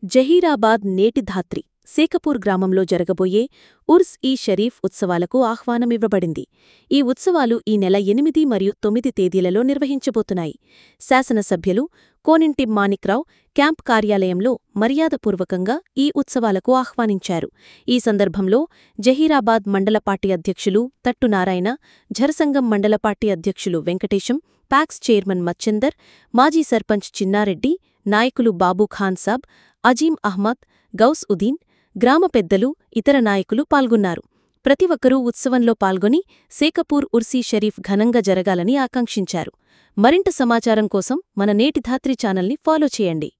జహీరాబాద్ నేటి ధాత్రి శేఖపూర్ గ్రామంలో జరగబోయే ఉర్స్ ఈ షరీఫ్ ఉత్సవాలకు ఆహ్వానమివ్వబడింది ఈ ఉత్సవాలు ఈ నెల ఎనిమిది మరియు తొమ్మిది తేదీలలో నిర్వహించబోతున్నాయి శాసనసభ్యులు కోనింటి మాణిక్రావు క్యాంప్ కార్యాలయంలో మర్యాదపూర్వకంగా ఈ ఉత్సవాలకు ఆహ్వానించారు ఈ సందర్భంలో జహీరాబాద్ మండల పార్టీ అధ్యక్షులు తట్టు నారాయణ ఝరసంగం మండల పార్టీ అధ్యక్షులు వెంకటేశం పాక్స్ చైర్మన్ మచ్చెందర్ మాజీ సర్పంచ్ చిన్నారెడ్డి నాయకులు బాబూఖాన్ సాబ్ అజీం అహ్మద్ గౌస్ ఉదీన్ గ్రామ పెద్దలు ఇతర నాయకులు పాల్గొన్నారు ప్రతి ఒక్కరూ ఉత్సవంలో పాల్గొని శేఖపూర్ ఉర్సీ షరీఫ్ ఘనంగా జరగాలని ఆకాంక్షించారు మరింత సమాచారం కోసం మన నేటి ధాత్రి ఛానల్ని ఫాలో చేయండి